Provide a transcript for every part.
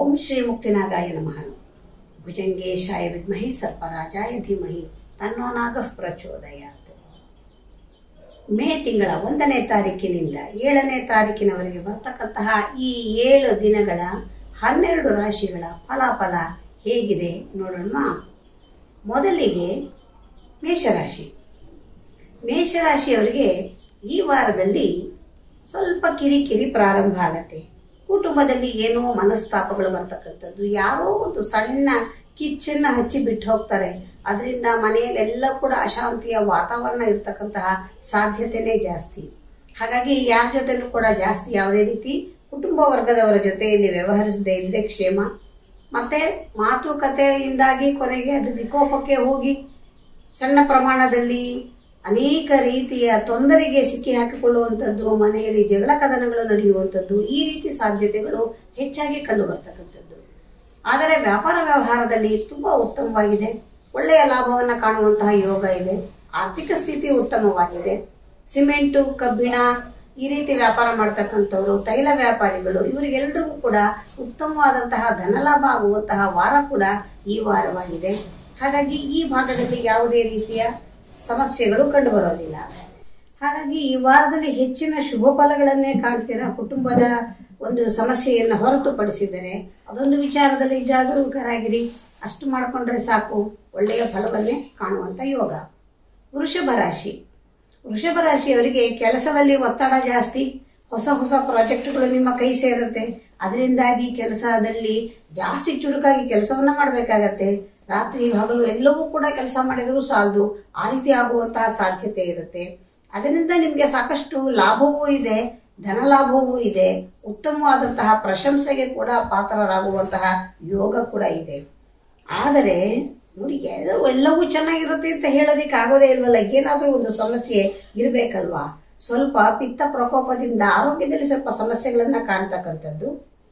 ಓಂ ಶ್ರೀ ಮುಕ್ತಿನಾಗಾಯ ನಮಃ ಭುಜಂಗೇಶಾಯ ವಿದ್ಮಹಿ ಸರ್ಪರಾಜಾಯ ಧೀಮಹಿ ತನ್ನೋ ನಾಗಃ ಪ್ರಚೋದಯಾತ್ ಮೇ ತಿಂಗಳ ಒಂದನೇ ತಾರೀಕಿನಿಂದ ಏಳನೇ ತಾರೀಕಿನವರೆಗೆ ಬರ್ತಕ್ಕಂತಹ ಈ ಏಳು ದಿನಗಳ ಹನ್ನೆರಡು ರಾಶಿಗಳ ಫಲಾಫಲ ಹೇಗಿದೆ ನೋಡೋಣ ಮೊದಲಿಗೆ ಮೇಷರಾಶಿ ಮೇಷರಾಶಿಯವರಿಗೆ ಈ ವಾರದಲ್ಲಿ ಸ್ವಲ್ಪ ಕಿರಿಕಿರಿ ಪ್ರಾರಂಭ ಆಗತ್ತೆ ಕುಟುಂಬದಲ್ಲಿ ಏನೋ ಮನಸ್ತಾಪಗಳು ಬರ್ತಕ್ಕಂಥದ್ದು ಯಾರೋ ಒಂದು ಸಣ್ಣ ಕಿಚ್ಚನ್ನ ಹಚ್ಚಿ ಬಿಟ್ಟು ಹೋಗ್ತಾರೆ ಅದರಿಂದ ಮನೆಯಲ್ಲೆಲ್ಲ ಕೂಡ ಅಶಾಂತಿಯ ವಾತಾವರಣ ಇರ್ತಕ್ಕಂತಹ ಸಾಧ್ಯತೆನೇ ಜಾಸ್ತಿ ಹಾಗಾಗಿ ಯಾರ ಜೊತೆಲೂ ಕೂಡ ಜಾಸ್ತಿ ಯಾವುದೇ ರೀತಿ ಕುಟುಂಬ ವರ್ಗದವರ ಜೊತೆಯಲ್ಲಿ ವ್ಯವಹರಿಸದೇ ಇದ್ರೆ ಕ್ಷೇಮ ಮತ್ತೆ ಮಾತುಕತೆಯಿಂದಾಗಿ ಕೊನೆಗೆ ಅದು ವಿಕೋಪಕ್ಕೆ ಹೋಗಿ ಸಣ್ಣ ಪ್ರಮಾಣದಲ್ಲಿ ಅನೇಕ ರೀತಿಯ ತೊಂದರೆಗೆ ಸಿಕ್ಕಿ ಹಾಕಿಕೊಳ್ಳುವಂಥದ್ದು ಮನೆಯಲ್ಲಿ ಜಗಳ ಕದನಗಳು ನಡೆಯುವಂಥದ್ದು ಈ ರೀತಿ ಸಾಧ್ಯತೆಗಳು ಹೆಚ್ಚಾಗಿ ಕಂಡು ಬರ್ತಕ್ಕಂಥದ್ದು ಆದರೆ ವ್ಯಾಪಾರ ವ್ಯವಹಾರದಲ್ಲಿ ತುಂಬ ಉತ್ತಮವಾಗಿದೆ ಒಳ್ಳೆಯ ಲಾಭವನ್ನು ಕಾಣುವಂತಹ ಯೋಗ ಇದೆ ಆರ್ಥಿಕ ಸ್ಥಿತಿ ಉತ್ತಮವಾಗಿದೆ ಸಿಮೆಂಟು ಕಬ್ಬಿಣ ಈ ರೀತಿ ವ್ಯಾಪಾರ ಮಾಡ್ತಕ್ಕಂಥವ್ರು ತೈಲ ವ್ಯಾಪಾರಿಗಳು ಇವರಿಗೆಲ್ಲರಿಗೂ ಕೂಡ ಉತ್ತಮವಾದಂತಹ ಧನಲಾಭ ಆಗುವಂತಹ ವಾರ ಕೂಡ ಈ ವಾರವಾಗಿದೆ ಹಾಗಾಗಿ ಈ ಭಾಗದಲ್ಲಿ ಯಾವುದೇ ರೀತಿಯ ಸಮಸ್ಯೆಗಳು ಕಂಡುಬರೋದಿಲ್ಲ ಹಾಗಾಗಿ ಈ ವಾರದಲ್ಲಿ ಹೆಚ್ಚಿನ ಶುಭ ಫಲಗಳನ್ನೇ ಕಾಣ್ತೀರಾ ಕುಟುಂಬದ ಒಂದು ಸಮಸ್ಯೆಯನ್ನು ಹೊರತುಪಡಿಸಿದರೆ ಅದೊಂದು ವಿಚಾರದಲ್ಲಿ ಜಾಗರೂಕರಾಗಿರಿ ಅಷ್ಟು ಮಾಡಿಕೊಂಡ್ರೆ ಸಾಕು ಒಳ್ಳೆಯ ಫಲವನ್ನೇ ಕಾಣುವಂಥ ಯೋಗ ವೃಷಭ ರಾಶಿ ವೃಷಭ ರಾಶಿಯವರಿಗೆ ಕೆಲಸದಲ್ಲಿ ಒತ್ತಡ ಜಾಸ್ತಿ ಹೊಸ ಹೊಸ ಪ್ರಾಜೆಕ್ಟ್ಗಳು ನಿಮ್ಮ ಕೈ ಸೇರುತ್ತೆ ಅದರಿಂದಾಗಿ ಕೆಲಸದಲ್ಲಿ ಜಾಸ್ತಿ ಚುರುಕಾಗಿ ಕೆಲಸವನ್ನ ಮಾಡಬೇಕಾಗತ್ತೆ ರಾತ್ರಿ ಹಗಲು ಎಲ್ಲವೂ ಕೂಡ ಕೆಲಸ ಮಾಡಿದರೂ ಸಾಲದು ಆ ರೀತಿ ಆಗುವಂತಹ ಸಾಧ್ಯತೆ ಇರುತ್ತೆ ಅದರಿಂದ ನಿಮಗೆ ಸಾಕಷ್ಟು ಲಾಭವೂ ಇದೆ ಧನ ಲಾಭವೂ ಇದೆ ಉತ್ತಮವಾದಂತಹ ಪ್ರಶಂಸೆಗೆ ಕೂಡ ಪಾತ್ರರಾಗುವಂತಹ ಯೋಗ ಕೂಡ ಇದೆ ಆದರೆ ನೋಡಿ ಎಲ್ಲವೂ ಎಲ್ಲವೂ ಚೆನ್ನಾಗಿರುತ್ತೆ ಅಂತ ಹೇಳೋದಕ್ಕೆ ಆಗೋದೇ ಇಲ್ವಲ್ಲ ಏನಾದರೂ ಒಂದು ಸಮಸ್ಯೆ ಇರಬೇಕಲ್ವಾ ಸ್ವಲ್ಪ ಪಿತ್ತ ಪ್ರಕೋಪದಿಂದ ಆರೋಗ್ಯದಲ್ಲಿ ಸ್ವಲ್ಪ ಸಮಸ್ಯೆಗಳನ್ನು ಕಾಣ್ತಕ್ಕಂಥದ್ದು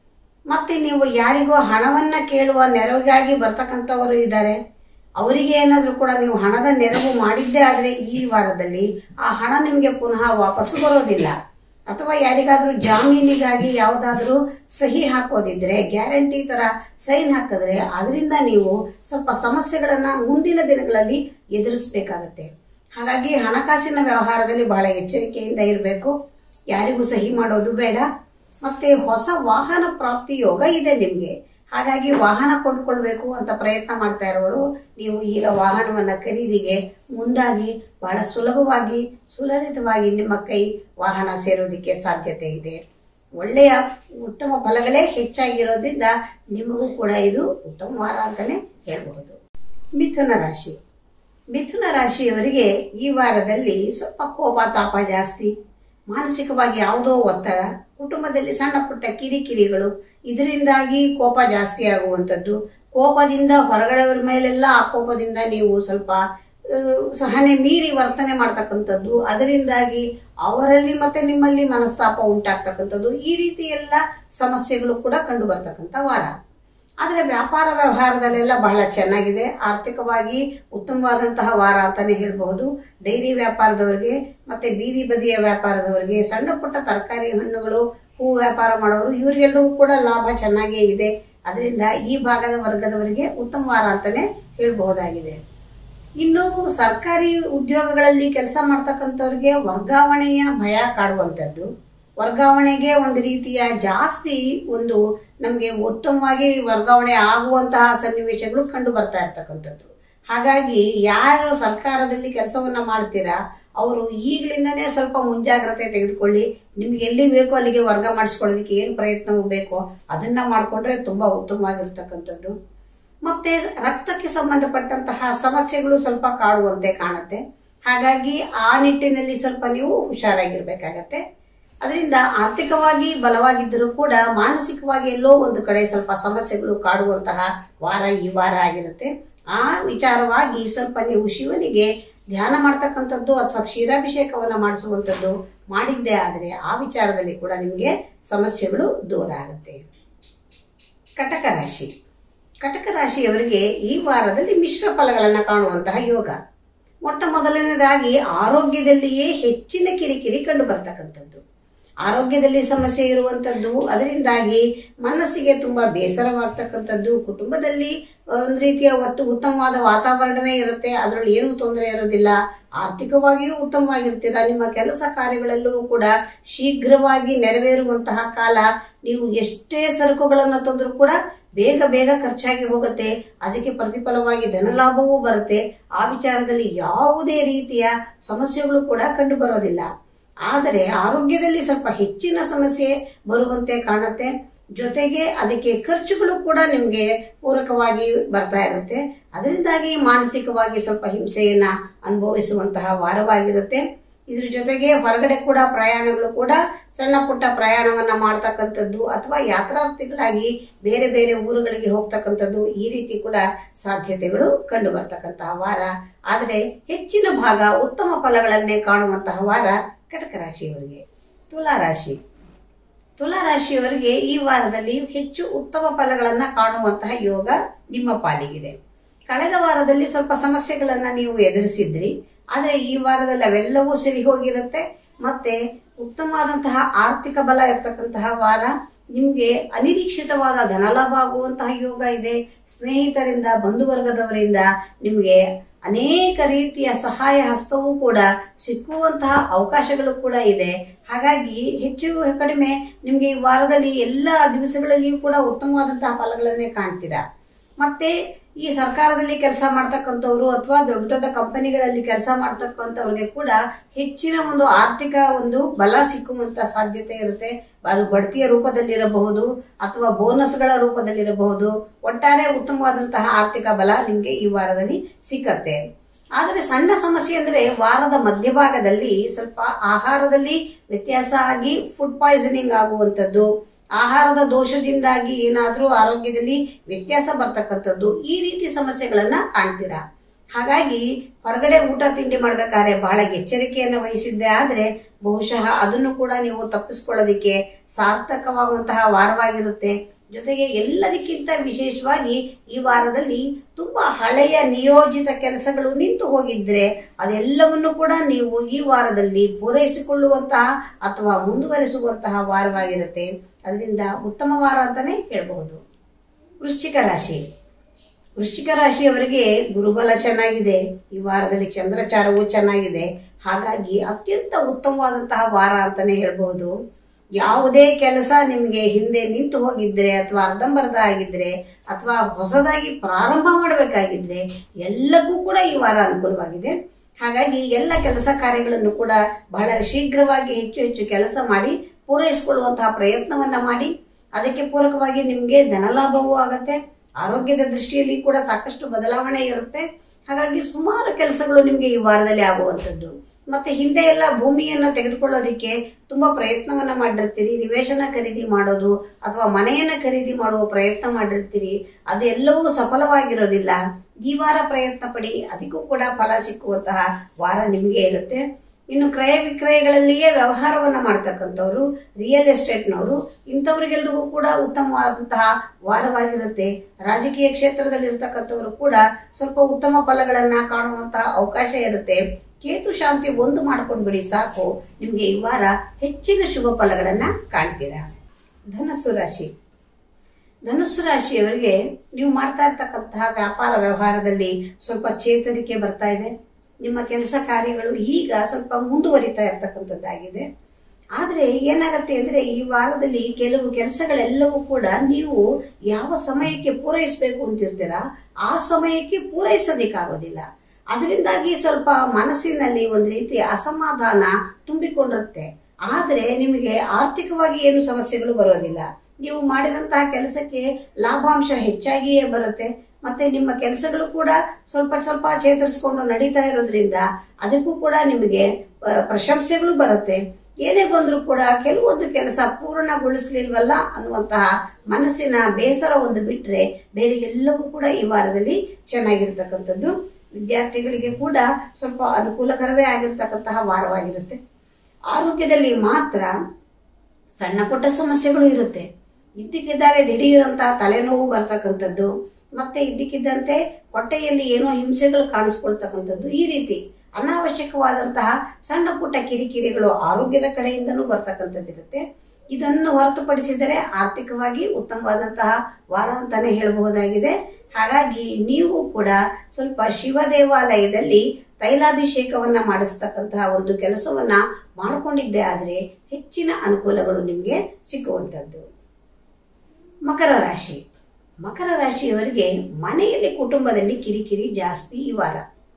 ಮತ್ತೆ ನೀವು ಯಾರಿಗೋ ಹಣವನ್ನ ಕೇಳುವ ನೆರವಿಗಾಗಿ ಬರ್ತಕ್ಕಂಥವರು ಇದ್ದಾರೆ ಅವರಿಗೆ ಏನಾದರೂ ಕೂಡ ನೀವು ಹಣದ ನೆರವು ಮಾಡಿದ್ದೇ ಆದರೆ ಈ ವಾರದಲ್ಲಿ ಆ ಹಣ ನಿಮಗೆ ಪುನಃ ವಾಪಸ್ಸು ಬರೋದಿಲ್ಲ ಅಥವಾ ಯಾರಿಗಾದ್ರೂ ಜಾಮೀನಿಗಾಗಿ ಯಾವುದಾದ್ರೂ ಸಹಿ ಹಾಕೋದಿದ್ರೆ ಗ್ಯಾರಂಟಿ ತರ ಸೈನ್ ಹಾಕಿದ್ರೆ ಅದರಿಂದ ನೀವು ಸ್ವಲ್ಪ ಸಮಸ್ಯೆಗಳನ್ನ ಮುಂದಿನ ದಿನಗಳಲ್ಲಿ ಎದುರಿಸಬೇಕಾಗತ್ತೆ ಹಾಗಾಗಿ ಹಣಕಾಸಿನ ವ್ಯವಹಾರದಲ್ಲಿ ಬಹಳ ಎಚ್ಚರಿಕೆಯಿಂದ ಇರಬೇಕು ಯಾರಿಗೂ ಸಹಿ ಮಾಡೋದು ಬೇಡ ಮತ್ತೆ ಹೊಸ ವಾಹನ ಪ್ರಾಪ್ತಿ ಯೋಗ ಇದೆ ನಿಮಗೆ ಹಾಗಾಗಿ ವಾಹನ ಕೊಂಡ್ಕೊಳ್ಬೇಕು ಅಂತ ಪ್ರಯತ್ನ ಮಾಡ್ತಾ ಇರೋರು ನೀವು ಈಗ ವಾಹನವನ್ನ ಖರೀದಿಗೆ ಮುಂದಾಗಿ ಬಹಳ ಸುಲಭವಾಗಿ ಸುಲಲಿತವಾಗಿ ನಿಮ್ಮ ಕೈ ವಾಹನ ಸೇರೋದಕ್ಕೆ ಸಾಧ್ಯತೆ ಇದೆ ಒಳ್ಳೆಯ ಉತ್ತಮ ಫಲಗಳೇ ಹೆಚ್ಚಾಗಿರೋದ್ರಿಂದ ನಿಮಗೂ ಕೂಡ ಇದು ಉತ್ತಮ ವಾರ ಅಂತಾನೆ ಹೇಳ್ಬಹುದು ಮಿಥುನ ರಾಶಿ ಮಿಥುನ ರಾಶಿಯವರಿಗೆ ಈ ವಾರದಲ್ಲಿ ಸ್ವಲ್ಪ ಕೋಪ ತಾಪ ಜಾಸ್ತಿ ಮಾನಸಿಕವಾಗಿ ಯಾವುದೋ ಒತ್ತಡ ಕುಟುಂಬದಲ್ಲಿ ಸಣ್ಣ ಪುಟ್ಟ ಕಿರಿಕಿರಿಗಳು ಇದರಿಂದಾಗಿ ಕೋಪ ಜಾಸ್ತಿ ಆಗುವಂಥದ್ದು ಕೋಪದಿಂದ ಹೊರಗಡೆಯವರ ಮೇಲೆಲ್ಲ ಆ ಕೋಪದಿಂದ ನೀವು ಸ್ವಲ್ಪ ಆ, ಸಹನೆ ಮೀರಿ ವರ್ತನೆ ಮಾಡ್ತಕ್ಕಂಥದ್ದು ಅದರಿಂದಾಗಿ ಅವರಲ್ಲಿ ಮತ್ತೆ ನಿಮ್ಮಲ್ಲಿ ಮನಸ್ತಾಪ ಉಂಟಾಗ್ತಕ್ಕಂಥದ್ದು ಈ ರೀತಿ ಎಲ್ಲ ಸಮಸ್ಯೆಗಳು ಕೂಡ ಕಂಡು ಬರ್ತಕ್ಕಂಥ ವಾರ ಆದರೆ ವ್ಯಾಪಾರ ವ್ಯವಹಾರದಲ್ಲೆಲ್ಲ ಬಹಳ ಚೆನ್ನಾಗಿದೆ ಆರ್ಥಿಕವಾಗಿ ಉತ್ತಮವಾದಂತಹ ವಾರ ಅಂತಾನೆ ಹೇಳ್ಬಹುದು ಡೈರಿ ವ್ಯಾಪಾರದವರಿಗೆ ಮತ್ತೆ ಬೀದಿ ಬದಿಯ ವ್ಯಾಪಾರದವರಿಗೆ ಸಣ್ಣ ಪುಟ್ಟ ತರಕಾರಿ ಹಣ್ಣುಗಳು ಹೂ ವ್ಯಾಪಾರ ಮಾಡೋರು ಇವರಿಗೆಲ್ಲರಿಗೂ ಕೂಡ ಲಾಭ ಚೆನ್ನಾಗೇ ಇದೆ ಅದರಿಂದ ಈ ಭಾಗದ ವರ್ಗದವರಿಗೆ ಉತ್ತಮ ವಾರ ಅಂತಾನೆ ಹೇಳ್ಬಹುದಾಗಿದೆ ಇನ್ನು ಸರ್ಕಾರಿ ಉದ್ಯೋಗಗಳಲ್ಲಿ ಕೆಲಸ ಮಾಡ್ತಕ್ಕಂಥವ್ರಿಗೆ ವರ್ಗಾವಣೆಯ ಭಯ ಕಾಡುವಂಥದ್ದು ವರ್ಗಾವಣೆಗೆ ಒಂದು ರೀತಿಯ ಜಾಸ್ತಿ ಒಂದು ನಮಗೆ ಉತ್ತಮವಾಗಿ ವರ್ಗಾವಣೆ ಆಗುವಂತಹ ಸನ್ನಿವೇಶಗಳು ಕಂಡು ಬರ್ತಾ ಇರ್ತಕ್ಕಂಥದ್ದು ಹಾಗಾಗಿ ಯಾರು ಸರ್ಕಾರದಲ್ಲಿ ಕೆಲಸವನ್ನ ಮಾಡ್ತೀರಾ ಅವರು ಈಗಲಿಂದನೇ ಸ್ವಲ್ಪ ಮುಂಜಾಗ್ರತೆ ತೆಗೆದುಕೊಳ್ಳಿ ನಿಮ್ಗೆ ಎಲ್ಲಿ ಬೇಕೋ ಅಲ್ಲಿಗೆ ವರ್ಗ ಮಾಡಿಸ್ಕೊಳ್ಳೋದಕ್ಕೆ ಏನು ಪ್ರಯತ್ನವೂ ಬೇಕೋ ಅದನ್ನ ಮಾಡಿಕೊಂಡ್ರೆ ತುಂಬಾ ಉತ್ತಮವಾಗಿರ್ತಕ್ಕಂಥದ್ದು ಮತ್ತೆ ರಕ್ತಕ್ಕೆ ಸಂಬಂಧಪಟ್ಟಂತಹ ಸಮಸ್ಯೆಗಳು ಸ್ವಲ್ಪ ಕಾಡುವಂತೆ ಕಾಣುತ್ತೆ ಹಾಗಾಗಿ ಆ ನಿಟ್ಟಿನಲ್ಲಿ ಸ್ವಲ್ಪ ನೀವು ಹುಷಾರಾಗಿರ್ಬೇಕಾಗತ್ತೆ ಅದರಿಂದ ಆರ್ಥಿಕವಾಗಿ ಬಲವಾಗಿದ್ದರೂ ಕೂಡ ಮಾನಸಿಕವಾಗಿ ಎಲ್ಲೋ ಒಂದು ಕಡೆ ಸ್ವಲ್ಪ ಸಮಸ್ಯೆಗಳು ಕಾಡುವಂತಹ ವಾರ ಈ ವಾರ ಆಗಿರುತ್ತೆ ಆ ವಿಚಾರವಾಗಿ ಸ್ವಲ್ಪ ನೀವು ಶಿವನಿಗೆ ಧ್ಯಾನ ಮಾಡ್ತಕ್ಕಂಥದ್ದು ಅಥವಾ ಕ್ಷೀರಾಭಿಷೇಕವನ್ನ ಮಾಡಿಸುವಂಥದ್ದು ಮಾಡಿದ್ದೇ ಆದರೆ ಆ ವಿಚಾರದಲ್ಲಿ ಕೂಡ ನಿಮಗೆ ಸಮಸ್ಯೆಗಳು ದೂರ ಆಗುತ್ತೆ ಕಟಕ ರಾಶಿ ಕಟಕ ರಾಶಿಯವರಿಗೆ ಈ ವಾರದಲ್ಲಿ ಮಿಶ್ರ ಫಲಗಳನ್ನು ಕಾಣುವಂತಹ ಯೋಗ ಮೊಟ್ಟ ಮೊದಲನೇದಾಗಿ ಆರೋಗ್ಯದಲ್ಲಿಯೇ ಹೆಚ್ಚಿನ ಕಿರಿಕಿರಿ ಕಂಡು ಬರ್ತಕ್ಕಂಥದ್ದು ಆರೋಗ್ಯದಲ್ಲಿ ಸಮಸ್ಯೆ ಇರುವಂಥದ್ದು ಅದರಿಂದಾಗಿ ಮನಸ್ಸಿಗೆ ತುಂಬ ಬೇಸರವಾಗ್ತಕ್ಕಂಥದ್ದು ಕುಟುಂಬದಲ್ಲಿ ಒಂದು ರೀತಿಯ ಒತ್ತು ಉತ್ತಮವಾದ ವಾತಾವರಣವೇ ಇರುತ್ತೆ ಅದರಲ್ಲಿ ಏನೂ ತೊಂದರೆ ಇರೋದಿಲ್ಲ ಆರ್ಥಿಕವಾಗಿಯೂ ಉತ್ತಮವಾಗಿರ್ತೀರ ನಿಮ್ಮ ಕೆಲಸ ಕಾರ್ಯಗಳಲ್ಲೂ ಕೂಡ ಶೀಘ್ರವಾಗಿ ನೆರವೇರುವಂತಹ ಕಾಲ ನೀವು ಎಷ್ಟೇ ಸರಕುಗಳನ್ನು ತಂದರೂ ಕೂಡ ಬೇಗ ಬೇಗ ಖರ್ಚಾಗಿ ಹೋಗುತ್ತೆ ಅದಕ್ಕೆ ಪ್ರತಿಫಲವಾಗಿ ಧನಲಾಭವೂ ಬರುತ್ತೆ ಆ ವಿಚಾರದಲ್ಲಿ ಯಾವುದೇ ರೀತಿಯ ಸಮಸ್ಯೆಗಳು ಕೂಡ ಕಂಡು ಬರೋದಿಲ್ಲ ಆದರೆ ಆರೋಗ್ಯದಲ್ಲಿ ಸ್ವಲ್ಪ ಹೆಚ್ಚಿನ ಸಮಸ್ಯೆ ಬರುವಂತೆ ಕಾಣುತ್ತೆ ಜೊತೆಗೆ ಅದಕ್ಕೆ ಖರ್ಚುಗಳು ಕೂಡ ನಿಮಗೆ ಪೂರಕವಾಗಿ ಬರ್ತಾ ಇರುತ್ತೆ ಅದರಿಂದಾಗಿ ಮಾನಸಿಕವಾಗಿ ಸ್ವಲ್ಪ ಹಿಂಸೆಯನ್ನ ಅನುಭವಿಸುವಂತಹ ವಾರವಾಗಿರುತ್ತೆ ಇದ್ರ ಜೊತೆಗೆ ಹೊರಗಡೆ ಕೂಡ ಪ್ರಯಾಣಗಳು ಕೂಡ ಸಣ್ಣ ಪುಟ್ಟ ಪ್ರಯಾಣವನ್ನ ಮಾಡ್ತಕ್ಕಂಥದ್ದು ಅಥವಾ ಯಾತ್ರಾರ್ಥಿಗಳಾಗಿ ಬೇರೆ ಬೇರೆ ಊರುಗಳಿಗೆ ಹೋಗ್ತಕ್ಕಂಥದ್ದು ಈ ರೀತಿ ಕೂಡ ಸಾಧ್ಯತೆಗಳು ಕಂಡು ಬರ್ತಕ್ಕಂತಹ ವಾರ ಆದರೆ ಹೆಚ್ಚಿನ ಭಾಗ ಉತ್ತಮ ಫಲಗಳನ್ನೇ ಕಾಣುವಂತಹ ವಾರ ಕಟಕ ರಾಶಿಯವರಿಗೆ ತುಲಾ ರಾಶಿ ತುಲಾ ರಾಶಿಯವರಿಗೆ ಈ ವಾರದಲ್ಲಿ ಹೆಚ್ಚು ಉತ್ತಮ ಫಲಗಳನ್ನ ಕಾಣುವಂತಹ ಯೋಗ ನಿಮ್ಮ ಪಾಲಿಗಿದೆ ಕಳೆದ ವಾರದಲ್ಲಿ ಸ್ವಲ್ಪ ಸಮಸ್ಯೆಗಳನ್ನ ನೀವು ಎದುರಿಸಿದ್ರಿ ಆದರೆ ಈ ವಾರದಲ್ಲಿ ಅವೆಲ್ಲವೂ ಸರಿ ಹೋಗಿರುತ್ತೆ ಮತ್ತೆ ಉತ್ತಮವಾದಂತಹ ಆರ್ಥಿಕ ಬಲ ಇರತಕ್ಕಂತಹ ವಾರ ನಿಮಗೆ ಅನಿರೀಕ್ಷಿತವಾದ ಧನಲಾಭ ಆಗುವಂತಹ ಯೋಗ ಇದೆ ಸ್ನೇಹಿತರಿಂದ ಬಂಧುವರ್ಗದವರಿಂದ ನಿಮಗೆ ಅನೇಕ ರೀತಿಯ ಸಹಾಯ ಹಸ್ತವೂ ಕೂಡ ಸಿಕ್ಕುವಂತಹ ಅವಕಾಶಗಳು ಕೂಡ ಇದೆ ಹಾಗಾಗಿ ಹೆಚ್ಚು ಕಡಿಮೆ ನಿಮಗೆ ಈ ವಾರದಲ್ಲಿ ಎಲ್ಲ ದಿವಸಗಳಲ್ಲಿಯೂ ಕೂಡ ಉತ್ತಮವಾದಂತಹ ಫಲಗಳನ್ನೇ ಕಾಣ್ತೀರಾ ಮತ್ತೆ ಈ ಸರ್ಕಾರದಲ್ಲಿ ಕೆಲಸ ಮಾಡ್ತಕ್ಕಂಥವ್ರು ಅಥವಾ ದೊಡ್ಡ ದೊಡ್ಡ ಕಂಪನಿಗಳಲ್ಲಿ ಕೆಲಸ ಮಾಡ್ತಕ್ಕಂಥವ್ರಿಗೆ ಕೂಡ ಹೆಚ್ಚಿನ ಒಂದು ಆರ್ಥಿಕ ಒಂದು ಬಲ ಸಿಕ್ಕುವಂತ ಸಾಧ್ಯತೆ ಇರುತ್ತೆ ಅದು ಬಡ್ತಿಯ ರೂಪದಲ್ಲಿರಬಹುದು ಅಥವಾ ಬೋನಸ್ಗಳ ರೂಪದಲ್ಲಿರಬಹುದು ಒಟ್ಟಾರೆ ಉತ್ತಮವಾದಂತಹ ಆರ್ಥಿಕ ಬಲ ನಿಮಗೆ ಈ ವಾರದಲ್ಲಿ ಸಿಕ್ಕತ್ತೆ ಆದರೆ ಸಣ್ಣ ಸಮಸ್ಯೆ ಅಂದ್ರೆ ವಾರದ ಮಧ್ಯಭಾಗದಲ್ಲಿ ಸ್ವಲ್ಪ ಆಹಾರದಲ್ಲಿ ವ್ಯತ್ಯಾಸ ಆಗಿ ಫುಡ್ ಪಾಯ್ಸನಿಂಗ್ ಆಗುವಂಥದ್ದು ಆಹಾರದ ದೋಷದಿಂದಾಗಿ ಏನಾದರೂ ಆರೋಗ್ಯದಲ್ಲಿ ವ್ಯತ್ಯಾಸ ಬರ್ತಕ್ಕಂಥದ್ದು ಈ ರೀತಿ ಸಮಸ್ಯೆಗಳನ್ನ ಕಾಣ್ತೀರಾ ಹಾಗಾಗಿ ಹೊರಗಡೆ ಊಟ ತಿಂಡಿ ಮಾಡ್ಬೇಕಾದ್ರೆ ಬಹಳ ಎಚ್ಚರಿಕೆಯನ್ನು ವಹಿಸಿದ್ದೆ ಆದರೆ ಬಹುಶಃ ಅದನ್ನು ಕೂಡ ನೀವು ತಪ್ಪಿಸ್ಕೊಳ್ಳೋದಿಕ್ಕೆ ಸಾರ್ಥಕವಾಗುವಂತಹ ವಾರವಾಗಿರುತ್ತೆ ಜೊತೆಗೆ ಎಲ್ಲದಕ್ಕಿಂತ ವಿಶೇಷವಾಗಿ ಈ ವಾರದಲ್ಲಿ ತುಂಬಾ ಹಳೆಯ ನಿಯೋಜಿತ ಕೆಲಸಗಳು ನಿಂತು ಹೋಗಿದ್ರೆ ಅದೆಲ್ಲವನ್ನು ಕೂಡ ನೀವು ಈ ವಾರದಲ್ಲಿ ಪೂರೈಸಿಕೊಳ್ಳುವಂತಹ ಅಥವಾ ಮುಂದುವರಿಸುವಂತಹ ವಾರವಾಗಿರುತ್ತೆ ಅದರಿಂದ ಉತ್ತಮ ವಾರ ಅಂತಾನೆ ಹೇಳ್ಬಹುದು ವೃಶ್ಚಿಕ ರಾಶಿ ವೃಶ್ಚಿಕ ರಾಶಿಯವರಿಗೆ ಗುರುಬಲ ಚೆನ್ನಾಗಿದೆ ಈ ವಾರದಲ್ಲಿ ಚಂದ್ರಚಾರವೂ ಚೆನ್ನಾಗಿದೆ ಹಾಗಾಗಿ ಅತ್ಯಂತ ಉತ್ತಮವಾದಂತಹ ವಾರ ಅಂತಾನೆ ಹೇಳ್ಬಹುದು ಯಾವುದೇ ಕೆಲಸ ನಿಮಗೆ ಹಿಂದೆ ನಿಂತು ಹೋಗಿದ್ರೆ ಅಥವಾ ಅರ್ಧಂಬರ್ಧ ಆಗಿದ್ರೆ ಅಥವಾ ಹೊಸದಾಗಿ ಪ್ರಾರಂಭ ಮಾಡಬೇಕಾಗಿದ್ರೆ ಎಲ್ಲಕ್ಕೂ ಕೂಡ ಈ ವಾರ ಅನುಕೂಲವಾಗಿದೆ ಹಾಗಾಗಿ ಎಲ್ಲ ಕೆಲಸ ಕಾರ್ಯಗಳನ್ನು ಕೂಡ ಬಹಳ ಶೀಘ್ರವಾಗಿ ಹೆಚ್ಚು ಹೆಚ್ಚು ಕೆಲಸ ಮಾಡಿ ಪೂರೈಸಿಕೊಳ್ಳುವಂತಹ ಪ್ರಯತ್ನವನ್ನ ಮಾಡಿ ಅದಕ್ಕೆ ಪೂರಕವಾಗಿ ನಿಮಗೆ ಧನಲಾಭವೂ ಆಗತ್ತೆ ಆರೋಗ್ಯದ ದೃಷ್ಟಿಯಲ್ಲಿ ಕೂಡ ಸಾಕಷ್ಟು ಬದಲಾವಣೆ ಇರುತ್ತೆ ಹಾಗಾಗಿ ಸುಮಾರು ಕೆಲಸಗಳು ನಿಮಗೆ ಈ ವಾರದಲ್ಲಿ ಆಗುವಂಥದ್ದು ಮತ್ತೆ ಹಿಂದೆ ಎಲ್ಲ ಭೂಮಿಯನ್ನ ತೆಗೆದುಕೊಳ್ಳೋದಿಕ್ಕೆ ತುಂಬಾ ಪ್ರಯತ್ನವನ್ನ ಮಾಡಿರ್ತೀರಿ ನಿವೇಶನ ಖರೀದಿ ಮಾಡೋದು ಅಥವಾ ಮನೆಯನ್ನ ಖರೀದಿ ಮಾಡುವ ಪ್ರಯತ್ನ ಮಾಡಿರ್ತೀರಿ ಅದು ಎಲ್ಲವೂ ಸಫಲವಾಗಿರೋದಿಲ್ಲ ಈ ವಾರ ಪ್ರಯತ್ನ ಪಡಿ ಅದಕ್ಕೂ ಕೂಡ ಫಲ ಸಿಕ್ಕುವಂತಹ ವಾರ ನಿಮಗೆ ಇರುತ್ತೆ ಇನ್ನು ಕ್ರಯ ವಿಕ್ರಯಗಳಲ್ಲಿಯೇ ವ್ಯವಹಾರವನ್ನ ಮಾಡ್ತಕ್ಕಂಥವ್ರು ರಿಯಲ್ ಎಸ್ಟೇಟ್ನವರು ಇಂಥವ್ರಿಗೆಲ್ರಿಗೂ ಕೂಡ ಉತ್ತಮವಾದಂತಹ ವಾರವಾಗಿರುತ್ತೆ ರಾಜಕೀಯ ಕ್ಷೇತ್ರದಲ್ಲಿ ಇರ್ತಕ್ಕಂಥವ್ರು ಕೂಡ ಸ್ವಲ್ಪ ಉತ್ತಮ ಫಲಗಳನ್ನ ಕಾಣುವಂತಹ ಅವಕಾಶ ಇರುತ್ತೆ ಕೇತು ಶಾಂತಿ ಒಂದು ಮಾಡ್ಕೊಂಡು ಬಿಡಿ ಸಾಕು ನಿಮಗೆ ಈ ವಾರ ಹೆಚ್ಚಿನ ಶುಭ ಫಲಗಳನ್ನ ಕಾಣ್ತೀರಾ ಧನಸ್ಸು ರಾಶಿ ಧನುಸ್ಸು ರಾಶಿಯವರಿಗೆ ನೀವು ಮಾಡ್ತಾ ಇರ್ತಕ್ಕಂತಹ ವ್ಯಾಪಾರ ವ್ಯವಹಾರದಲ್ಲಿ ಸ್ವಲ್ಪ ಚೇತರಿಕೆ ಬರ್ತಾ ಇದೆ ನಿಮ್ಮ ಕೆಲಸ ಕಾರ್ಯಗಳು ಈಗ ಸ್ವಲ್ಪ ಮುಂದುವರಿತಾ ಇರ್ತಕ್ಕಂಥದ್ದಾಗಿದೆ ಆದರೆ ಏನಾಗತ್ತೆ ಅಂದರೆ ಈ ವಾರದಲ್ಲಿ ಕೆಲವು ಕೆಲಸಗಳೆಲ್ಲವೂ ಕೂಡ ನೀವು ಯಾವ ಸಮಯಕ್ಕೆ ಪೂರೈಸಬೇಕು ಅಂತಿರ್ತೀರಾ ಆ ಸಮಯಕ್ಕೆ ಪೂರೈಸೋದಿಕ್ಕಾಗೋದಿಲ್ಲ ಅದರಿಂದಾಗಿ ಸ್ವಲ್ಪ ಮನಸ್ಸಿನಲ್ಲಿ ಒಂದು ರೀತಿ ಅಸಮಾಧಾನ ತುಂಬಿಕೊಂಡಿರುತ್ತೆ ಆದರೆ ನಿಮಗೆ ಆರ್ಥಿಕವಾಗಿ ಏನು ಸಮಸ್ಯೆಗಳು ಬರೋದಿಲ್ಲ ನೀವು ಮಾಡಿದಂತಹ ಕೆಲಸಕ್ಕೆ ಲಾಭಾಂಶ ಹೆಚ್ಚಾಗಿಯೇ ಬರುತ್ತೆ ಮತ್ತೆ ನಿಮ್ಮ ಕೆಲಸಗಳು ಕೂಡ ಸ್ವಲ್ಪ ಸ್ವಲ್ಪ ಚೇತರಿಸ್ಕೊಂಡು ನಡೀತಾ ಇರೋದ್ರಿಂದ ಅದಕ್ಕೂ ಕೂಡ ನಿಮಗೆ ಆ, ಪ್ರಶಂಸೆಗಳು ಬರುತ್ತೆ ಏನೇ ಬಂದರೂ ಕೂಡ ಕೆಲವೊಂದು ಕೆಲಸ ಪೂರ್ಣಗೊಳಿಸ್ಲಿಲ್ವಲ್ಲ ಅನ್ನುವಂತಹ ಮನಸ್ಸಿನ ಬೇಸರ ಒಂದು ಬಿಟ್ರೆ ಬೇರೆ ಎಲ್ಲವೂ ಕೂಡ ಈ ವಾರದಲ್ಲಿ ಚೆನ್ನಾಗಿರ್ತಕ್ಕಂಥದ್ದು ವಿದ್ಯಾರ್ಥಿಗಳಿಗೆ ಕೂಡ ಸ್ವಲ್ಪ ಅನುಕೂಲಕರವೇ ಆಗಿರ್ತಕ್ಕಂತಹ ವಾರವಾಗಿರುತ್ತೆ ಆರೋಗ್ಯದಲ್ಲಿ ಮಾತ್ರ ಸಣ್ಣ ಪುಟ್ಟ ಸಮಸ್ಯೆಗಳು ಇರುತ್ತೆ ಇದ್ದಕ್ಕಿದ್ದಾಗೆ ದಿಢೀರಂತಹ ತಲೆನೋವು ಬರ್ತಕ್ಕಂಥದ್ದು ಮತ್ತೆ ಇದ್ದಕ್ಕಿದ್ದಂತೆ ಹೊಟ್ಟೆಯಲ್ಲಿ ಏನೋ ಹಿಂಸೆಗಳು ಕಾಣಿಸ್ಕೊಳ್ತಕ್ಕಂಥದ್ದು ಈ ರೀತಿ ಅನಾವಶ್ಯಕವಾದಂತಹ ಸಣ್ಣ ಪುಟ್ಟ ಕಿರಿಕಿರಿಗಳು ಆರೋಗ್ಯದ ಕಡೆಯಿಂದನೂ ಬರ್ತಕ್ಕಂಥದ್ದಿರುತ್ತೆ ಇದನ್ನು ಹೊರತುಪಡಿಸಿದರೆ ಆರ್ಥಿಕವಾಗಿ ಉತ್ತಮವಾದಂತಹ ವಾರ ಅಂತಾನೆ ಹೇಳಬಹುದಾಗಿದೆ ಹಾಗಾಗಿ ನೀವು ಕೂಡ ಸ್ವಲ್ಪ ಶಿವ ದೇವಾಲಯದಲ್ಲಿ ತೈಲಾಭಿಷೇಕವನ್ನ ಮಾಡಿಸ್ತಕ್ಕಂತಹ ಒಂದು ಕೆಲಸವನ್ನ ಮಾಡಿಕೊಂಡಿದ್ದೇ ಆದರೆ ಹೆಚ್ಚಿನ ಅನುಕೂಲಗಳು ನಿಮಗೆ ಸಿಕ್ಕುವಂಥದ್ದು ಮಕರ ರಾಶಿ ಮಕರ ರಾಶಿಯವರಿಗೆ ಮನೆಯಲ್ಲಿ ಕುಟುಂಬದಲ್ಲಿ ಕಿರಿಕಿರಿ ಜಾಸ್ತಿ ಈ ವಾರ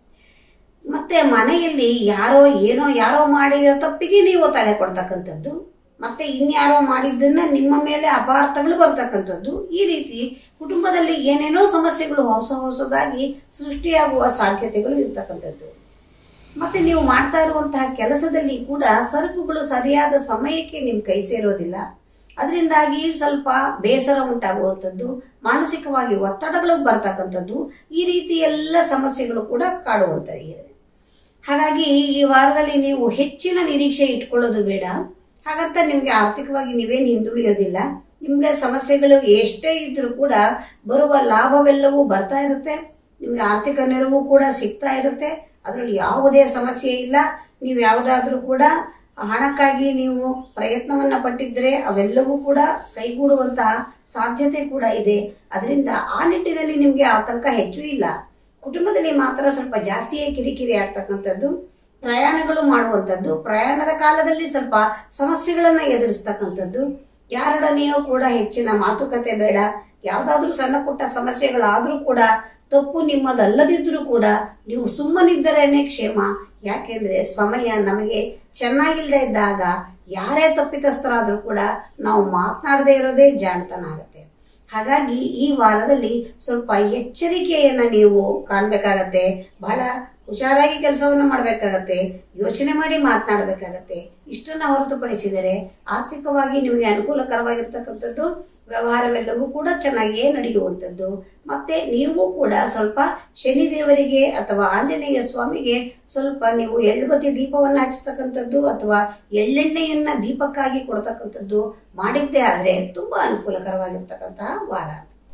ಮತ್ತೆ ಮನೆಯಲ್ಲಿ ಯಾರೋ ಏನೋ ಯಾರೋ ಮಾಡಿದ ತಪ್ಪಿಗೆ ನೀವು ತಲೆ ಕೊಡ್ತಕ್ಕಂಥದ್ದು ಮತ್ತೆ ಇನ್ಯಾರೋ ಮಾಡಿದ್ದನ್ನ ನಿಮ್ಮ ಮೇಲೆ ಅಪಾರ್ಥಗಳು ಬರ್ತಕ್ಕಂಥದ್ದು ಈ ರೀತಿ ಕುಟುಂಬದಲ್ಲಿ ಏನೇನೋ ಸಮಸ್ಯೆಗಳು ಹೊಸ ಹೊಸದಾಗಿ ಸೃಷ್ಟಿಯಾಗುವ ಸಾಧ್ಯತೆಗಳು ಇರ್ತಕ್ಕಂಥದ್ದು ಮತ್ತೆ ನೀವು ಮಾಡ್ತಾ ಇರುವಂತಹ ಕೆಲಸದಲ್ಲಿ ಕೂಡ ಸರಕುಗಳು ಸರಿಯಾದ ಸಮಯಕ್ಕೆ ನಿಮ್ಮ ಕೈ ಸೇರೋದಿಲ್ಲ ಅದರಿಂದಾಗಿ ಸ್ವಲ್ಪ ಬೇಸರ ಉಂಟಾಗುವಂಥದ್ದು ಮಾನಸಿಕವಾಗಿ ಒತ್ತಡಗಳು ಬರ್ತಕ್ಕಂಥದ್ದು ಈ ರೀತಿ ಎಲ್ಲ ಸಮಸ್ಯೆಗಳು ಕೂಡ ಕಾಡುವಂಥದ್ದು ಹಾಗಾಗಿ ಈ ವಾರದಲ್ಲಿ ನೀವು ಹೆಚ್ಚಿನ ನಿರೀಕ್ಷೆ ಇಟ್ಕೊಳ್ಳೋದು ಬೇಡ ಹಾಗಂತ ನಿಮಗೆ ಆರ್ಥಿಕವಾಗಿ ನೀವೇನು ಹಿಂದುಳಿಯೋದಿಲ್ಲ ನಿಮಗೆ ಸಮಸ್ಯೆಗಳು ಎಷ್ಟೇ ಇದ್ರೂ ಕೂಡ ಬರುವ ಲಾಭವೆಲ್ಲವೂ ಬರ್ತಾ ಇರುತ್ತೆ ನಿಮಗೆ ಆರ್ಥಿಕ ನೆರವು ಕೂಡ ಸಿಗ್ತಾ ಇರುತ್ತೆ ಅದರಲ್ಲಿ ಯಾವುದೇ ಸಮಸ್ಯೆ ಇಲ್ಲ ನೀವು ಯಾವುದಾದ್ರೂ ಕೂಡ ಹಣಕ್ಕಾಗಿ ನೀವು ಪ್ರಯತ್ನವನ್ನ ಪಟ್ಟಿದ್ರೆ ಅವೆಲ್ಲವೂ ಕೂಡ ಕೈಗೂಡುವಂತಹ ಸಾಧ್ಯತೆ ಕೂಡ ಇದೆ ಅದರಿಂದ ಆ ನಿಟ್ಟಿನಲ್ಲಿ ನಿಮಗೆ ಆತಂಕ ಹೆಚ್ಚು ಇಲ್ಲ ಕುಟುಂಬದಲ್ಲಿ ಮಾತ್ರ ಸ್ವಲ್ಪ ಜಾಸ್ತಿಯೇ ಕಿರಿಕಿರಿ ಆಗ್ತಕ್ಕಂಥದ್ದು ಪ್ರಯಾಣಗಳು ಮಾಡುವಂಥದ್ದು ಪ್ರಯಾಣದ ಕಾಲದಲ್ಲಿ ಸ್ವಲ್ಪ ಸಮಸ್ಯೆಗಳನ್ನ ಎದುರಿಸ್ತಕ್ಕಂಥದ್ದು ಯಾರೊಡನೆಯೂ ಕೂಡ ಹೆಚ್ಚಿನ ಮಾತುಕತೆ ಬೇಡ ಯಾವುದಾದ್ರೂ ಸಣ್ಣ ಪುಟ್ಟ ಸಮಸ್ಯೆಗಳಾದರೂ ಕೂಡ ತಪ್ಪು ನಿಮ್ಮದಲ್ಲದಿದ್ರೂ ಕೂಡ ನೀವು ಸುಮ್ಮನಿದ್ದರೇನೆ ಕ್ಷೇಮ ಯಾಕೆಂದ್ರೆ ಸಮಯ ನಮಗೆ ಚೆನ್ನಾಗಿಲ್ಲದೆ ಇದ್ದಾಗ ಯಾರೇ ತಪ್ಪಿತಸ್ಥರಾದರೂ ಕೂಡ ನಾವು ಮಾತನಾಡದೇ ಇರೋದೇ ಜಾಣತನ ಆಗುತ್ತೆ ಹಾಗಾಗಿ ಈ ವಾರದಲ್ಲಿ ಸ್ವಲ್ಪ ಎಚ್ಚರಿಕೆಯನ್ನ ನೀವು ಕಾಣಬೇಕಾಗತ್ತೆ ಬಹಳ ಹುಷಾರಾಗಿ ಕೆಲಸವನ್ನು ಮಾಡಬೇಕಾಗತ್ತೆ ಯೋಚನೆ ಮಾಡಿ ಮಾತನಾಡಬೇಕಾಗತ್ತೆ ಇಷ್ಟನ್ನ ಹೊರತುಪಡಿಸಿದರೆ ಆರ್ಥಿಕವಾಗಿ ನಿಮಗೆ ಅನುಕೂಲಕರವಾಗಿರ್ತಕ್ಕಂಥದ್ದು ವ್ಯವಹಾರವೆಲ್ಲವೂ ಕೂಡ ಚೆನ್ನಾಗಿಯೇ ನಡೆಯುವಂಥದ್ದು ಮತ್ತೆ ನೀವು ಕೂಡ ಸ್ವಲ್ಪ ಶನಿ ದೇವರಿಗೆ ಅಥವಾ ಆಂಜನೇಯ ಸ್ವಾಮಿಗೆ ಸ್ವಲ್ಪ ನೀವು ಎಳ್ಳುಬತ್ತಿ ದೀಪವನ್ನು ಹಚ್ಚತಕ್ಕಂಥದ್ದು ಅಥವಾ ಎಳ್ಳೆಣ್ಣೆಯನ್ನ ದೀಪಕ್ಕಾಗಿ ಕೊಡ್ತಕ್ಕಂಥದ್ದು ಮಾಡಿದ್ದೇ ಆದರೆ ತುಂಬಾ ಅನುಕೂಲಕರವಾಗಿರ್ತಕ್ಕಂತಹ ವಾರ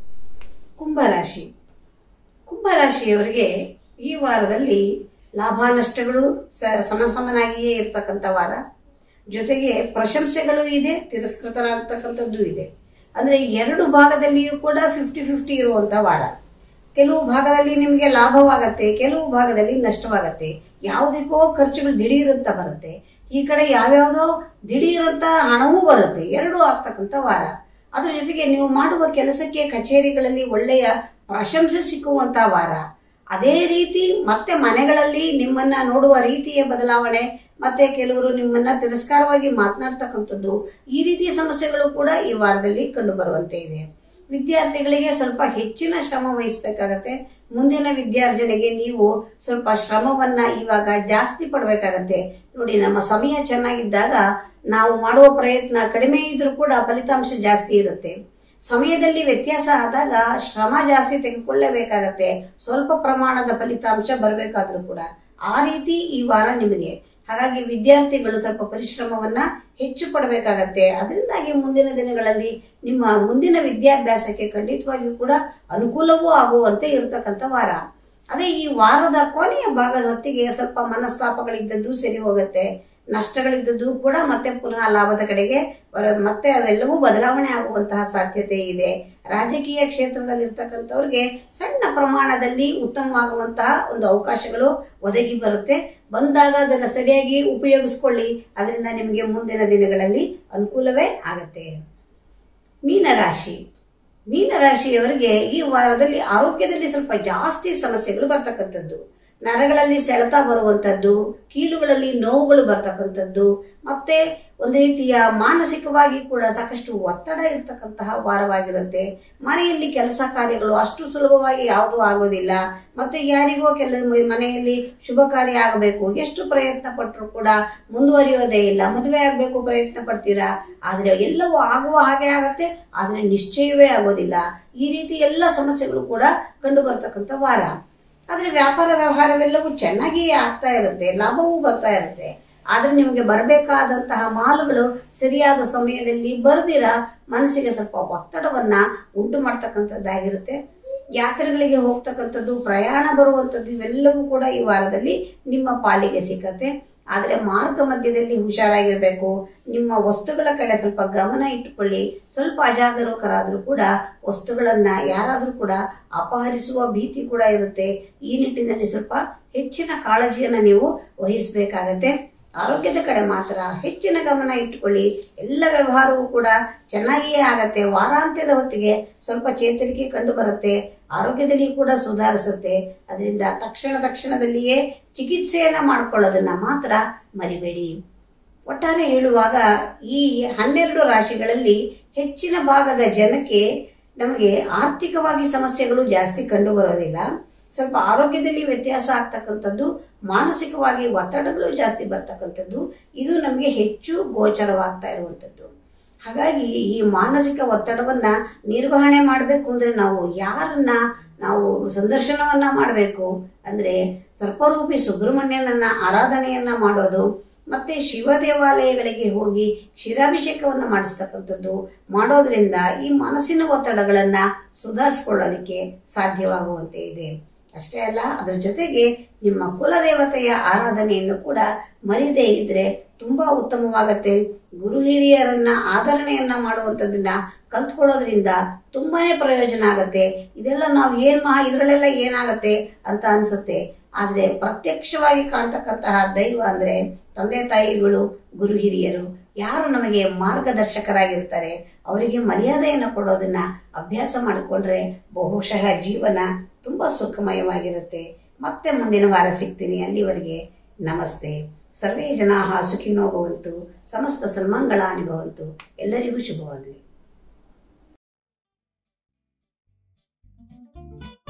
ಕುಂಭರಾಶಿ ಕುಂಭರಾಶಿಯವರಿಗೆ ಈ ವಾರದಲ್ಲಿ ಲಾಭ ನಷ್ಟಗಳು ಸ ಸಮ ಸಮನಾಗಿಯೇ ಇರ್ತಕ್ಕಂಥ ವಾರ ಜೊತೆಗೆ ಪ್ರಶಂಸೆಗಳು ಇದೆ ತಿರಸ್ಕೃತರಾಗ್ತಕ್ಕಂಥದ್ದು ಇದೆ ಅಂದರೆ ಎರಡು ಭಾಗದಲ್ಲಿಯೂ ಕೂಡ ಫಿಫ್ಟಿ ಫಿಫ್ಟಿ ಇರುವಂಥ ವಾರ ಕೆಲವು ಭಾಗದಲ್ಲಿ ನಿಮಗೆ ಲಾಭವಾಗತ್ತೆ ಕೆಲವು ಭಾಗದಲ್ಲಿ ನಷ್ಟವಾಗತ್ತೆ ಯಾವುದಕ್ಕೋ ಖರ್ಚುಗಳು ದಿಢೀರಂತ ಬರುತ್ತೆ ಈ ಕಡೆ ಯಾವ್ಯಾವುದೋ ದಿಢೀರಂತ ಹಣವೂ ಬರುತ್ತೆ ಎರಡೂ ಆಗ್ತಕ್ಕಂಥ ವಾರ ಅದ್ರ ಜೊತೆಗೆ ನೀವು ಮಾಡುವ ಕೆಲಸಕ್ಕೆ ಕಚೇರಿಗಳಲ್ಲಿ ಒಳ್ಳೆಯ ಪ್ರಶಂಸೆ ಸಿಕ್ಕುವಂತ ವಾರ ಅದೇ ರೀತಿ ಮತ್ತೆ ಮನೆಗಳಲ್ಲಿ ನಿಮ್ಮನ್ನ ನೋಡುವ ರೀತಿಯ ಬದಲಾವಣೆ ಮತ್ತೆ ಕೆಲವರು ನಿಮ್ಮನ್ನ ತಿರಸ್ಕಾರವಾಗಿ ಮಾತನಾಡ್ತಕ್ಕಂಥದ್ದು ಈ ರೀತಿಯ ಸಮಸ್ಯೆಗಳು ಕೂಡ ಈ ವಾರದಲ್ಲಿ ಕಂಡು ಬರುವಂತೆ ಇದೆ ವಿದ್ಯಾರ್ಥಿಗಳಿಗೆ ಸ್ವಲ್ಪ ಹೆಚ್ಚಿನ ಶ್ರಮ ವಹಿಸಬೇಕಾಗತ್ತೆ ಮುಂದಿನ ವಿದ್ಯಾರ್ಜನೆಗೆ ನೀವು ಸ್ವಲ್ಪ ಶ್ರಮವನ್ನ ಇವಾಗ ಜಾಸ್ತಿ ಪಡಬೇಕಾಗತ್ತೆ ನೋಡಿ ನಮ್ಮ ಸಮಯ ಚೆನ್ನಾಗಿದ್ದಾಗ ನಾವು ಮಾಡುವ ಪ್ರಯತ್ನ ಕಡಿಮೆ ಇದ್ರೂ ಕೂಡ ಫಲಿತಾಂಶ ಜಾಸ್ತಿ ಇರುತ್ತೆ ಸಮಯದಲ್ಲಿ ವ್ಯತ್ಯಾಸ ಆದಾಗ ಶ್ರಮ ಜಾಸ್ತಿ ತೆಗೆದುಕೊಳ್ಳಲೇಬೇಕಾಗತ್ತೆ ಸ್ವಲ್ಪ ಪ್ರಮಾಣದ ಫಲಿತಾಂಶ ಬರಬೇಕಾದ್ರೂ ಕೂಡ ಆ ರೀತಿ ಈ ವಾರ ನಿಮಗೆ ಹಾಗಾಗಿ ವಿದ್ಯಾರ್ಥಿಗಳು ಸ್ವಲ್ಪ ಪರಿಶ್ರಮವನ್ನ ಹೆಚ್ಚು ಪಡಬೇಕಾಗತ್ತೆ ಅದರಿಂದಾಗಿ ಮುಂದಿನ ದಿನಗಳಲ್ಲಿ ನಿಮ್ಮ ಮುಂದಿನ ವಿದ್ಯಾಭ್ಯಾಸಕ್ಕೆ ಖಂಡಿತವಾಗಿಯೂ ಕೂಡ ಅನುಕೂಲವೂ ಆಗುವಂತೆ ಇರತಕ್ಕಂಥ ವಾರ ಅದೇ ಈ ವಾರದ ಕೊನೆಯ ಭಾಗದ ಹೊತ್ತಿಗೆ ಸ್ವಲ್ಪ ಮನಸ್ತಾಪಗಳಿದ್ದದ್ದು ಸರಿ ಹೋಗುತ್ತೆ ನಷ್ಟಗಳಿದ್ದದ್ದು ಕೂಡ ಮತ್ತೆ ಪುನಃ ಲಾಭದ ಕಡೆಗೆ ಬರ- ಮತ್ತೆ ಅವೆಲ್ಲವೂ ಬದಲಾವಣೆ ಆಗುವಂತಹ ಸಾಧ್ಯತೆ ಇದೆ ರಾಜಕೀಯ ಕ್ಷೇತ್ರದಲ್ಲಿರ್ತಕ್ಕಂಥವ್ರಿಗೆ ಸಣ್ಣ ಪ್ರಮಾಣದಲ್ಲಿ ಉತ್ತಮವಾಗುವಂತಹ ಒಂದು ಅವಕಾಶಗಳು ಒದಗಿ ಬರುತ್ತೆ ಬಂದಾಗ ಅದನ್ನು ಸರಿಯಾಗಿ ಉಪಯೋಗಿಸ್ಕೊಳ್ಳಿ ಅದರಿಂದ ನಿಮಗೆ ಮುಂದಿನ ದಿನಗಳಲ್ಲಿ ಅನುಕೂಲವೇ ಆಗತ್ತೆ ಮೀನರಾಶಿ ಮೀನರಾಶಿಯವರಿಗೆ ಈ ವಾರದಲ್ಲಿ ಆರೋಗ್ಯದಲ್ಲಿ ಸ್ವಲ್ಪ ಜಾಸ್ತಿ ಸಮಸ್ಯೆಗಳು ಬರ್ತಕ್ಕಂಥದ್ದು ನರಗಳಲ್ಲಿ ಸೆಳೆತ ಬರುವಂಥದ್ದು ಕೀಲುಗಳಲ್ಲಿ ನೋವುಗಳು ಬರ್ತಕ್ಕಂಥದ್ದು ಮತ್ತೆ ಒಂದು ರೀತಿಯ ಮಾನಸಿಕವಾಗಿ ಕೂಡ ಸಾಕಷ್ಟು ಒತ್ತಡ ಇರತಕ್ಕಂತಹ ವಾರವಾಗಿರುತ್ತೆ ಮನೆಯಲ್ಲಿ ಕೆಲಸ ಕಾರ್ಯಗಳು ಅಷ್ಟು ಸುಲಭವಾಗಿ ಯಾವುದೂ ಆಗೋದಿಲ್ಲ ಮತ್ತೆ ಯಾರಿಗೋ ಕೆಲ ಮನೆಯಲ್ಲಿ ಶುಭ ಕಾರ್ಯ ಆಗಬೇಕು ಎಷ್ಟು ಪ್ರಯತ್ನ ಪಟ್ಟರು ಕೂಡ ಮುಂದುವರಿಯೋದೇ ಇಲ್ಲ ಮದುವೆ ಆಗಬೇಕು ಪ್ರಯತ್ನ ಪಡ್ತೀರಾ ಆದರೆ ಎಲ್ಲವೂ ಆಗುವ ಹಾಗೆ ಆಗತ್ತೆ ಆದರೆ ನಿಶ್ಚಯವೇ ಆಗೋದಿಲ್ಲ ಈ ರೀತಿ ಎಲ್ಲ ಸಮಸ್ಯೆಗಳು ಕೂಡ ಕಂಡು ಬರ್ತಕ್ಕಂಥ ವಾರ ಆದರೆ ವ್ಯಾಪಾರ ವ್ಯವಹಾರವೆಲ್ಲವೂ ಚೆನ್ನಾಗಿಯೇ ಆಗ್ತಾ ಇರುತ್ತೆ ಲಾಭವೂ ಬರ್ತಾ ಇರುತ್ತೆ ಆದರೆ ನಿಮಗೆ ಬರಬೇಕಾದಂತಹ ಮಾಲುಗಳು ಸರಿಯಾದ ಸಮಯದಲ್ಲಿ ಬರೆದಿರ ಮನಸ್ಸಿಗೆ ಸ್ವಲ್ಪ ಒತ್ತಡವನ್ನ ಉಂಟು ಮಾಡ್ತಕ್ಕಂಥದ್ದಾಗಿರುತ್ತೆ ಯಾತ್ರೆಗಳಿಗೆ ಹೋಗ್ತಕ್ಕಂಥದ್ದು ಪ್ರಯಾಣ ಬರುವಂಥದ್ದು ಇವೆಲ್ಲವೂ ಕೂಡ ಈ ವಾರದಲ್ಲಿ ನಿಮ್ಮ ಪಾಲಿಗೆ ಸಿಕ್ಕತ್ತೆ ಆದರೆ ಮಾರ್ಗ ಮಧ್ಯದಲ್ಲಿ ಹುಷಾರಾಗಿರಬೇಕು ನಿಮ್ಮ ವಸ್ತುಗಳ ಕಡೆ ಸ್ವಲ್ಪ ಗಮನ ಇಟ್ಟುಕೊಳ್ಳಿ ಸ್ವಲ್ಪ ಅಜಾಗರೂಕರಾದರೂ ಕೂಡ ವಸ್ತುಗಳನ್ನ ಯಾರಾದರೂ ಕೂಡ ಅಪಹರಿಸುವ ಭೀತಿ ಕೂಡ ಇರುತ್ತೆ ಈ ನಿಟ್ಟಿನಲ್ಲಿ ಸ್ವಲ್ಪ ಹೆಚ್ಚಿನ ಕಾಳಜಿಯನ್ನು ನೀವು ವಹಿಸಬೇಕಾಗತ್ತೆ ಆರೋಗ್ಯದ ಕಡೆ ಮಾತ್ರ ಹೆಚ್ಚಿನ ಗಮನ ಇಟ್ಟುಕೊಳ್ಳಿ ಎಲ್ಲ ವ್ಯವಹಾರವೂ ಕೂಡ ಚೆನ್ನಾಗಿಯೇ ಆಗತ್ತೆ ವಾರಾಂತ್ಯದ ಹೊತ್ತಿಗೆ ಸ್ವಲ್ಪ ಚೇತರಿಕೆ ಕಂಡು ಬರುತ್ತೆ ಆರೋಗ್ಯದಲ್ಲಿ ಕೂಡ ಸುಧಾರಿಸುತ್ತೆ ಅದರಿಂದ ತಕ್ಷಣ ತಕ್ಷಣದಲ್ಲಿಯೇ ಚಿಕಿತ್ಸೆಯನ್ನ ಮಾಡ್ಕೊಳ್ಳೋದನ್ನ ಮಾತ್ರ ಮರಿಬೇಡಿ ಒಟ್ಟಾರೆ ಹೇಳುವಾಗ ಈ ಹನ್ನೆರಡು ರಾಶಿಗಳಲ್ಲಿ ಹೆಚ್ಚಿನ ಭಾಗದ ಜನಕ್ಕೆ ನಮಗೆ ಆರ್ಥಿಕವಾಗಿ ಸಮಸ್ಯೆಗಳು ಜಾಸ್ತಿ ಕಂಡು ಬರೋದಿಲ್ಲ ಸ್ವಲ್ಪ ಆರೋಗ್ಯದಲ್ಲಿ ವ್ಯತ್ಯಾಸ ಆಗ್ತಕ್ಕಂಥದ್ದು ಮಾನಸಿಕವಾಗಿ ಒತ್ತಡಗಳು ಜಾಸ್ತಿ ಬರ್ತಕ್ಕಂಥದ್ದು ಇದು ನಮಗೆ ಹೆಚ್ಚು ಗೋಚರವಾಗ್ತಾ ಇರುವಂಥದ್ದು ಹಾಗಾಗಿ ಈ ಮಾನಸಿಕ ಒತ್ತಡವನ್ನ ನಿರ್ವಹಣೆ ಮಾಡಬೇಕು ಅಂದ್ರೆ ನಾವು ಯಾರನ್ನ ನಾವು ಸಂದರ್ಶನವನ್ನ ಮಾಡಬೇಕು ಅಂದ್ರೆ ಸರ್ಪರೂಪಿ ಸುಬ್ರಹ್ಮಣ್ಯನನ್ನ ಆರಾಧನೆಯನ್ನ ಮಾಡೋದು ಮತ್ತೆ ಶಿವ ದೇವಾಲಯಗಳಿಗೆ ಹೋಗಿ ಕ್ಷೀರಾಭಿಷೇಕವನ್ನು ಮಾಡಿಸ್ತಕ್ಕಂಥದ್ದು ಮಾಡೋದ್ರಿಂದ ಈ ಮನಸ್ಸಿನ ಒತ್ತಡಗಳನ್ನ ಸುಧಾರಿಸ್ಕೊಳ್ಳೋದಕ್ಕೆ ಸಾಧ್ಯವಾಗುವಂತೆ ಇದೆ ಅಷ್ಟೇ ಅಲ್ಲ ಅದರ ಜೊತೆಗೆ ನಿಮ್ಮ ಕುಲದೇವತೆಯ ಆರಾಧನೆಯನ್ನು ಕೂಡ ಮರಿದೇ ಇದ್ರೆ ತುಂಬಾ ಉತ್ತಮವಾಗತ್ತೆ ಗುರು ಹಿರಿಯರನ್ನ ಆಧರಣೆಯನ್ನ ಮಾಡುವಂಥದ್ದನ್ನ ಕಲ್ತ್ಕೊಳ್ಳೋದ್ರಿಂದ ತುಂಬಾನೇ ಪ್ರಯೋಜನ ಆಗತ್ತೆ ಇದೆಲ್ಲ ನಾವು ಏನ್ ಮಹಾ ಇದ್ರಲ್ಲೆಲ್ಲ ಏನಾಗತ್ತೆ ಅಂತ ಅನ್ಸುತ್ತೆ ಆದ್ರೆ ಪ್ರತ್ಯಕ್ಷವಾಗಿ ಕಾಣ್ತಕ್ಕಂತಹ ದೈವ ಅಂದ್ರೆ ತಂದೆ ತಾಯಿಗಳು ಗುರು ಹಿರಿಯರು ಯಾರು ನಮಗೆ ಮಾರ್ಗದರ್ಶಕರಾಗಿರ್ತಾರೆ ಅವರಿಗೆ ಮರ್ಯಾದೆಯನ್ನು ಕೊಡೋದನ್ನ ಅಭ್ಯಾಸ ಮಾಡಿಕೊಂಡ್ರೆ ಬಹುಶಃ ಜೀವನ ತುಂಬಾ ಸುಖಮಯವಾಗಿರುತ್ತೆ ಮತ್ತೆ ಮುಂದಿನ ವಾರ ಸಿಗ್ತೀನಿ ಅಲ್ಲಿವರೆಗೆ ನಮಸ್ತೆ ಸರ್ವೇ ಜನಾ ಸುಖಿನೋ ಭವಂತು ಸಮಸ್ತ ಸನ್ಮಂಗಳಾನಿ ಭವಂತು ಎಲ್ಲರಿಗೂ ಶುಭವಾಗಲಿ